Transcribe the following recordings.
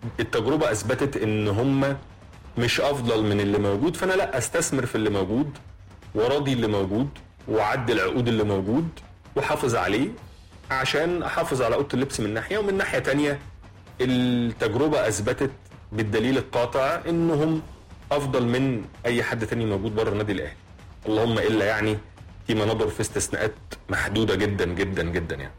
التجربه اثبتت ان هم مش افضل من اللي موجود فانا لا استثمر في اللي موجود وراضي اللي موجود واعدي العقود اللي موجود واحافظ عليه عشان احافظ على اوضه اللبس من ناحيه ومن ناحيه تانية التجربه اثبتت بالدليل القاطع انهم افضل من اي حد تاني موجود بره النادي الاهلي اللهم الا يعني فيما نظر في استثناءات محدوده جدا جدا جدا يعني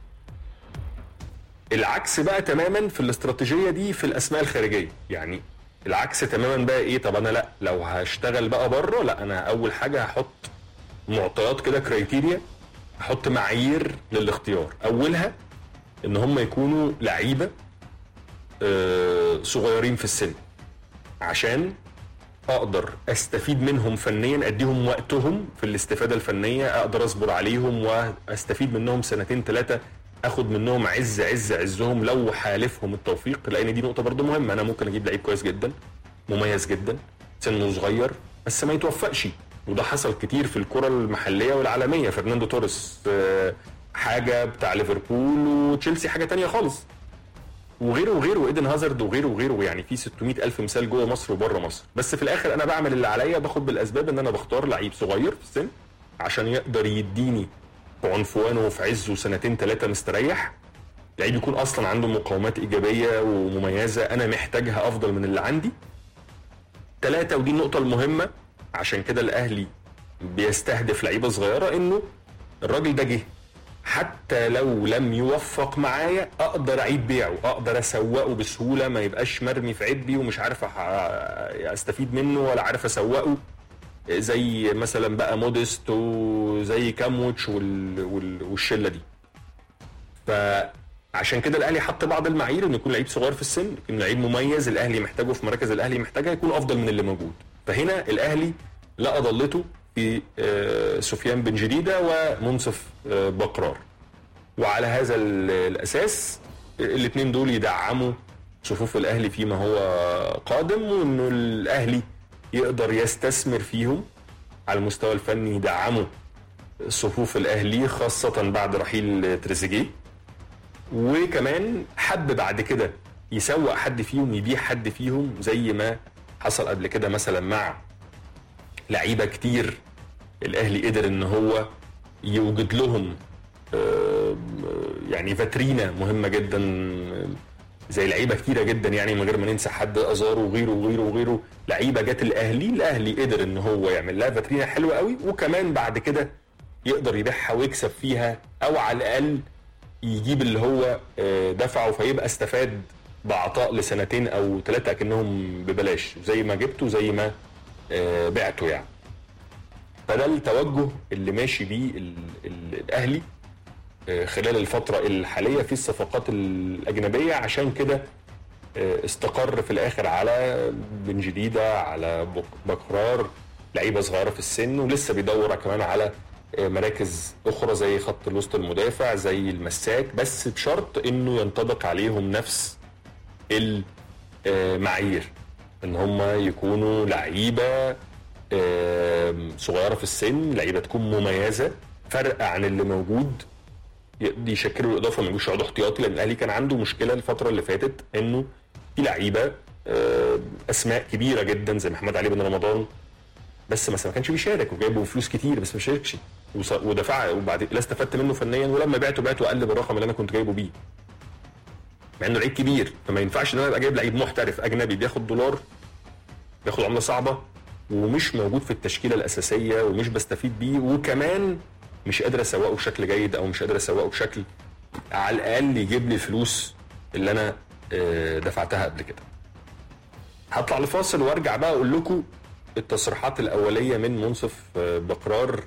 العكس بقى تماما في الاستراتيجيه دي في الاسماء الخارجيه يعني العكس تماما بقى ايه طب انا لا لو هشتغل بقى بره لا انا اول حاجه هحط معطيات كده كرايتيريا احط معايير للاختيار اولها ان هم يكونوا لعيبه آه، صغيرين في السن عشان اقدر استفيد منهم فنيا اديهم وقتهم في الاستفاده الفنيه اقدر اصبر عليهم واستفيد منهم سنتين ثلاثه اخد منهم عز عز عزهم لو حالفهم التوفيق لان دي نقطه برضو مهمه انا ممكن اجيب لعيب كويس جدا مميز جدا سنه صغير بس ما يتوفقش وده حصل كتير في الكره المحليه والعالميه فرناندو توريس آه، حاجه بتاع ليفربول وتشيلسي حاجه تانية خالص وغيره وغيره ايدن هازارد وغيره وغيره يعني في 600 الف مثال جوه مصر وبره مصر بس في الاخر انا بعمل اللي عليا باخد بالاسباب ان انا بختار لعيب صغير في السن عشان يقدر يديني في عنفوانه وفي عزه سنتين ثلاثه مستريح لعيب يكون اصلا عنده مقاومات ايجابيه ومميزه انا محتاجها افضل من اللي عندي ثلاثه ودي النقطه المهمه عشان كده الاهلي بيستهدف لعيبه صغيره انه الراجل ده جه حتى لو لم يوفق معايا اقدر اعيد بيعه اقدر اسوقه بسهوله ما يبقاش مرمي في عبي ومش عارف أح- استفيد منه ولا عارف اسوقه زي مثلا بقى موديست وزي كاموتش وال... وال... والشله دي فعشان كده الاهلي حط بعض المعايير انه يكون لعيب صغير في السن يكون لعيب مميز الاهلي محتاجه في مراكز الاهلي محتاجها يكون افضل من اللي موجود فهنا الاهلي لقى ضلته في آه، سفيان بن جديده ومنصف آه، بقرار وعلى هذا ال- الاساس الاثنين دول يدعموا صفوف الاهلي فيما هو قادم وانه الاهلي يقدر يستثمر فيهم على المستوى الفني يدعموا صفوف الاهلي خاصه بعد رحيل تريزيجيه وكمان حب بعد كده يسوق حد فيهم يبيع حد فيهم زي ما حصل قبل كده مثلا مع لعيبه كتير الاهلي قدر ان هو يوجد لهم آه، يعني فاترينا مهمه جدا زي لعيبه كتيره جدا يعني من غير ما ننسى حد ازارو وغيره وغيره وغيره لعيبه جت الاهلي الاهلي قدر ان هو يعمل لها فاترينا حلوه قوي وكمان بعد كده يقدر يبيعها ويكسب فيها او على الاقل يجيب اللي هو آه، دفعه فيبقى استفاد بعطاء لسنتين او ثلاثه اكنهم ببلاش زي ما جبته زي ما آه، بعته يعني فده التوجه اللي ماشي بيه ال- ال- الاهلي آه، خلال الفتره الحاليه في الصفقات الاجنبيه عشان كده آه، استقر في الاخر على بن جديده على بك- بكرار لعيبه صغيره في السن ولسه بيدور كمان على آه، مراكز اخرى زي خط الوسط المدافع زي المساك بس بشرط انه ينطبق عليهم نفس المعايير ان هم يكونوا لعيبه آم، صغيره في السن لعيبه تكون مميزه فرق عن اللي موجود ي- يشكلوا الاضافه ما يبقوش يقعدوا احتياطي لان الاهلي كان عنده مشكله الفتره اللي فاتت انه في لعيبه آه، اسماء كبيره جدا زي محمد علي بن رمضان بس مثلا ما كانش بيشارك وجايبه فلوس كتير بس ما شاركش وص- ودفع وبعد لا استفدت منه فنيا ولما بعته بعته اقل بالرقم اللي انا كنت جايبه بيه مع انه لعيب كبير فما ينفعش ان انا ابقى جايب لعيب محترف اجنبي بياخد دولار بياخد عمله صعبه ومش موجود في التشكيله الاساسيه ومش بستفيد بيه وكمان مش قادر اسوقه بشكل جيد او مش قادر اسوقه بشكل على الاقل يجيب لي الفلوس اللي انا آه، دفعتها قبل كده. هطلع لفاصل وارجع بقى اقول لكم التصريحات الاوليه من منصف آه، بقرار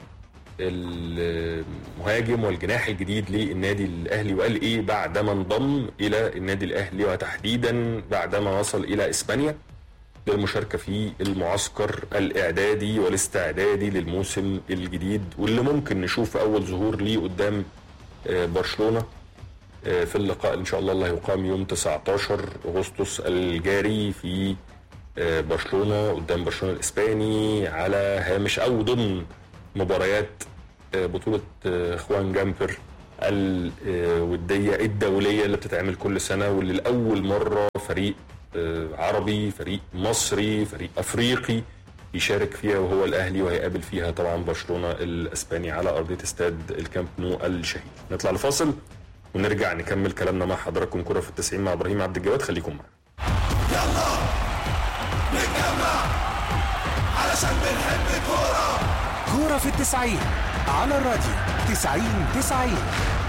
المهاجم والجناح الجديد للنادي الاهلي وقال ايه بعدما انضم الى النادي الاهلي وتحديدا بعدما وصل الى اسبانيا للمشاركه في المعسكر الاعدادي والاستعدادي للموسم الجديد واللي ممكن نشوف اول ظهور ليه قدام آه، برشلونه آه، في اللقاء ان شاء الله اللي هيقام يوم 19 اغسطس الجاري في آه، برشلونه قدام برشلونه الاسباني على هامش او ضمن مباريات آه، بطوله آه، خوان جامبر الوديه الدوليه اللي بتتعمل كل سنه واللي لاول مره فريق آه، عربي فريق مصري فريق افريقي يشارك فيها وهو الاهلي وهيقابل فيها طبعا برشلونه الاسباني على ارضيه استاد الكامب نو الشهيد نطلع لفاصل ونرجع نكمل كلامنا مع حضراتكم كره في التسعين مع ابراهيم عبد الجواد خليكم معنا يلا نتجمع علشان بنحب الكورة كورة في التسعين على الراديو تسعين تسعين